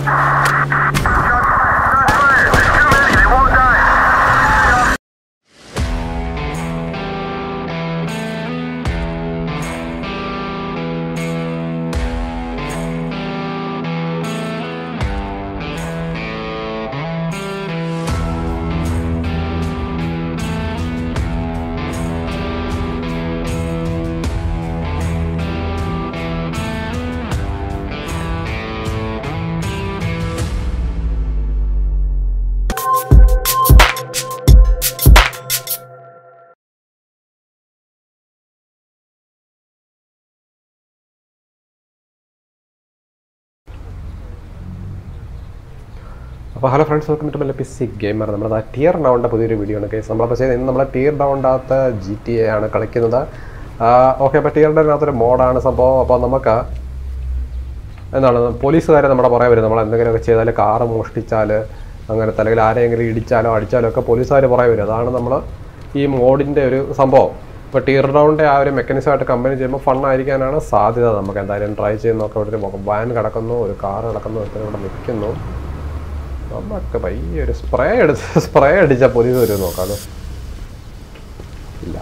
അപ്പോൾ hello friends welcome to P C gamer നമ്മുടെ tear ഡൗണിൻ്റെ പുതിയൊരു വീഡിയോ ആണ് കേസ് നമ്മളപ്പോൾ ചെയ്യുന്നത് ഇന്ന് നമ്മളെ ടിയർ ഡൗണിൻ്റെ ജി ടി എ ആണ് കളിക്കുന്നത് ഓക്കെ അപ്പോൾ ടിയർ ഡൗണിനകത്തൊരു മോഡാണ് സംഭവം അപ്പോൾ നമുക്ക് എന്താണ് പോലീസുകാരെ നമ്മുടെ പുറകെ വരും നമ്മൾ എന്തെങ്കിലുമൊക്കെ ചെയ്താൽ കാറ് മോഷ്ടിച്ചാൽ അങ്ങനത്തെ അല്ലെങ്കിൽ ആരെങ്കിലും ഇടിച്ചാലോ അടിച്ചാലോ ഒക്കെ പോലീസുകാർ പുറകെ വരും അതാണ് നമ്മൾ ഈ മോഡിൻ്റെ ഒരു സംഭവം ഇപ്പോൾ ടിയർ ഡൗണിൻ്റെ ആ ഒരു മെക്കാനിസമായിട്ട് കമ്പനി ചെയ്യുമ്പോൾ ഫണ്ണായിരിക്കാനാണ് സാധ്യത നമുക്ക് എന്തായാലും ട്രൈ ചെയ്ത് നോക്കാം ഇവിടെ ഒരു വാൻ കിടക്കുന്നു ഒരു കാർ കിടക്കുന്നു ഒരുത്തൻ ഇവിടെ നിൽക്കുന്നു നമുക്ക് പയ്യെ ഒരു സ്പ്രേ എടുത്ത് സ്പ്രേ അടിച്ച പോലീസ് വരും നോക്കാലോ ഇല്ല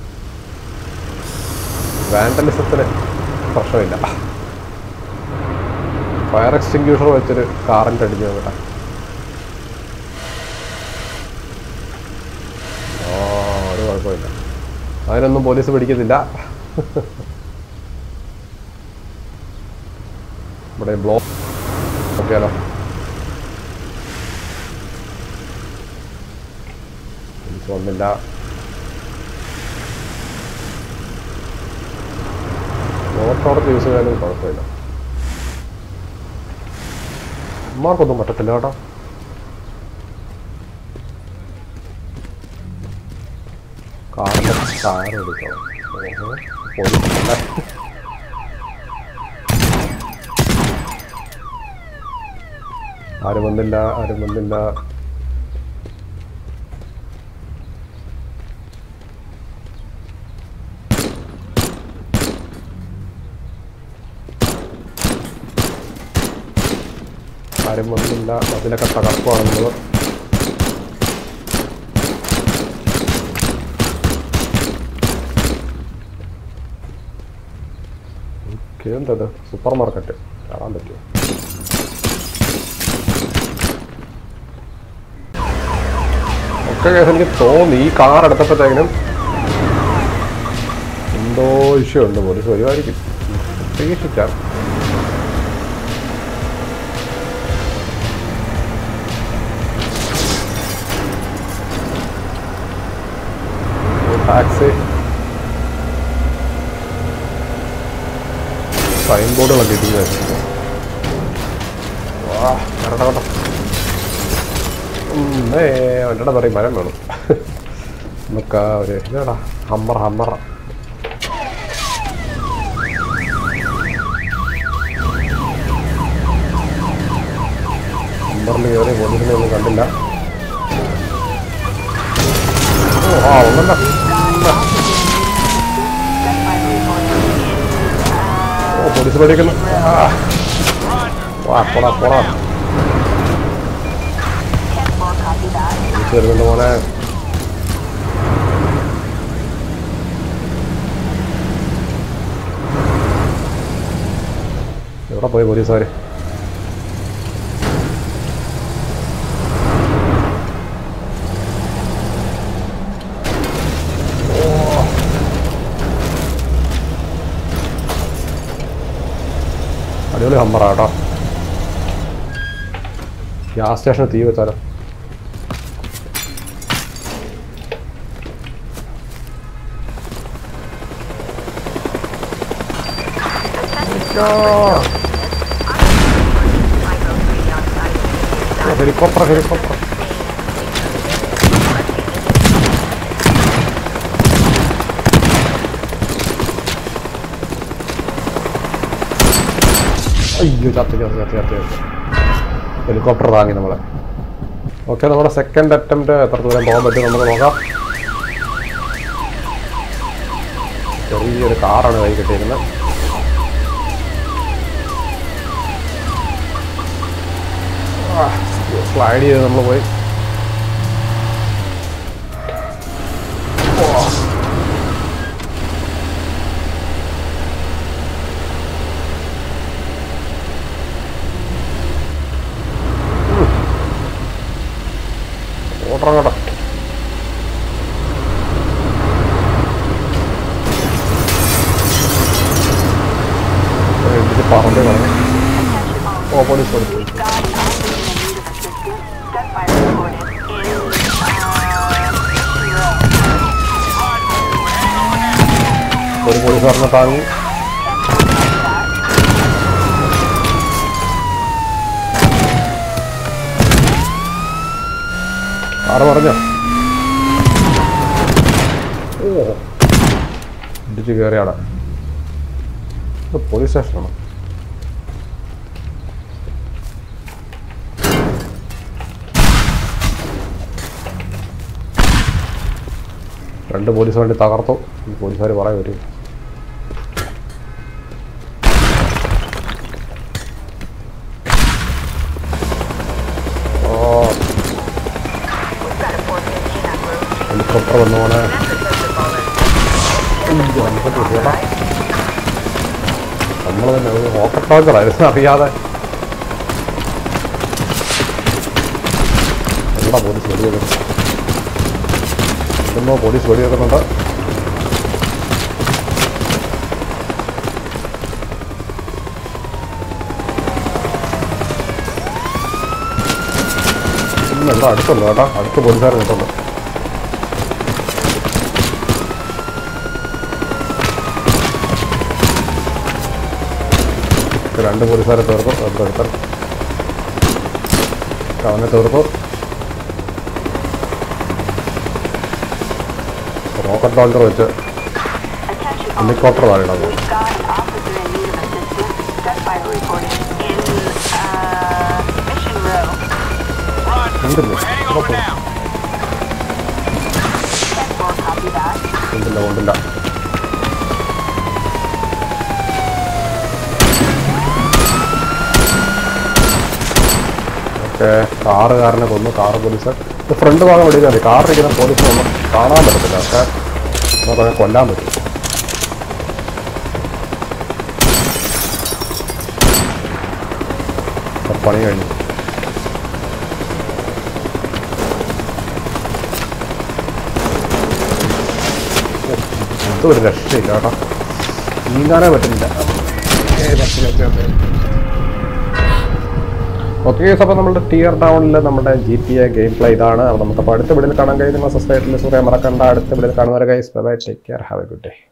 വാൻഡലിസത്തിന് പ്രശ്നമില്ല ഫയർ എക്സ്റ്റിങ്ക്യൂഷർ വെച്ചൊരു കാറിൻ്റെ അടിഞ്ഞു നോക്കട്ടെ ഓ ഒരു കുഴപ്പമില്ല അതിനൊന്നും പോലീസ് പിടിക്കത്തില്ല ഇവിടെ ബ്ലോക്ക് നോക്കിയാലോ പോലീസ് വന്നില്ല മോട്ടോർത്ത് യൂസ് ചെയ്യാനും കുഴപ്പമില്ല അമ്മമാർക്കൊന്നും പറ്റത്തില്ല കേട്ടോ കാറിൻ്റെ കാർ എടുക്കണം ഓഹോ പോലീസ് ആരും വന്നില്ല ആരും വന്നില്ല ആരും വന്നില്ല അതിലൊക്കെ തകർക്കുവാണ് നമ്മൾ എന്തത് സൂപ്പർ മാർക്കറ്റ് കാണാൻ പറ്റുമോ ഒക്കെ കേസ് എനിക്ക് തോന്നി ഈ കാർ എടുത്തപ്പോഴത്തേക്കിനും എന്തോ ഇഷ്യൂ ഉണ്ട് പോലീസ് വരുമായിരിക്കും പ്രതീക്ഷിക്കാം ടാക്സി സൈൻ ബോർഡുകളൊക്കെ ഇട്ടിരിക്കുന്നു വാ കരട കണ്ടോ ഏ അവൻ്റെ പറയും മരം വേണം നമുക്ക് ആ ഒരു ഇതാടാ ഹമ്മർ ഹമ്മർ ഹമ്മറിൽ കയറി പോലീസിനെ ഒന്നും കണ്ടില്ല ഓ ആ ഒന്നല്ല ഓ പോലീസ് പേടിക്കുന്നു ആ. വാ പോടാ പോടാ പോലീസ് വരുന്നുണ്ട് മോനെ എവിടെ പോയി പോലീസുകാർ അടിപൊളി ഹമ്പറാ കേട്ടോ ഗ്യാസ് സ്റ്റേഷനിൽ തീ വെച്ചാലോ ഹെലികോപ്റ്റർ ഹെലികോപ്റ്റർ അയ്യോ ചത്ത് ചത്ത് ചത്ത് ചത്ത് ചത്ത് ഹെലികോപ്റ്റർ വാങ്ങി നമ്മളെ ഓക്കെ നമ്മുടെ സെക്കൻഡ് അറ്റംപ്റ്റ് എത്ര ദൂരം പോകാൻ പറ്റും നമുക്ക് നോക്കാം ചെറിയൊരു കാറാണ് കൈ കിട്ടിയിരുന്നത് സ്ലൈഡ് ചെയ്ത് നമ്മൾ പോയി ഓട്ടം കേട്ടോ ഇടിച്ച് പറമ്പ് കളഞ്ഞു ഓ പോലീസ് പോലീസ് പോലീസ് ഒരു പോലീസുകാരനെ താങ്ങി ആറ് പറഞ്ഞോ ഓ ഇടിച്ച് കയറിയാടാ ഇത് പോലീസ് സ്റ്റേഷനാണോ രണ്ട് പോലീസ് വണ്ടി തകർത്തു ഈ പോലീസുകാർ പറയാൻ വരും ഓ ഹെലികോപ്റ്റർ വന്നു പോണേ നമ്മൾ തന്നെ ഒരു റോക്കറ്റ് ലോഞ്ചറായിരുന്നു അറിയാതെ എന്താ പോലീസ് വെടിവെക്കുന്നത് എന്തോ പോലീസ് വെടിവെക്കുന്നുണ്ട് ഇന്ന് എന്താ അടുത്തുണ്ട് കേട്ടോ അടുത്ത് പോലീസുകാർ നിൽക്കുന്നു ഇത് രണ്ട് പോലീസുകാരെ തീർത്തു അടുത്തടുത്തൻ അവനെ തീർത്തു റോക്കറ്റ് ലോഞ്ചർ വെച്ച് ഹെലികോപ്റ്റർ താഴെ ഇടാൻ പോകും ഉണ്ടല്ലേ ഇവിടെ പോ. ഉണ്ടില്ല ഉണ്ടില്ല ഓക്കെ കാറുകാരനെ കൊന്നു കാറ് പോലീസ് ഇത് ഫ്രണ്ട് ഭാഗം വെടിയിൽ മതി കാറിരിക്കുന്ന പോലീസിനൊന്നും കാണാൻ പറ്റത്തില്ല പക്ഷേ നമുക്ക് കൊല്ലാൻ പറ്റും ഇപ്പൊ പണി കഴിഞ്ഞു ഇതൊരു രക്ഷയില്ല കേട്ടോ നീങ്ങാനേ പറ്റുന്നില്ല ഓക്കെ അപ്പോൾ നമ്മുടെ ടിയർ ഡൗണിൽ നമ്മുടെ G T A game play ഇതാണ് അപ്പോൾ നമുക്കപ്പോൾ അടുത്ത വീഡിയോയിൽ കാണാൻ കഴിയും നിങ്ങൾ സബ്സ്ക്രൈബ് സൂര്യ മറക്കണ്ട അടുത്ത വീഡിയോയിൽ കാണുന്നവരെ guys bye take care have a good day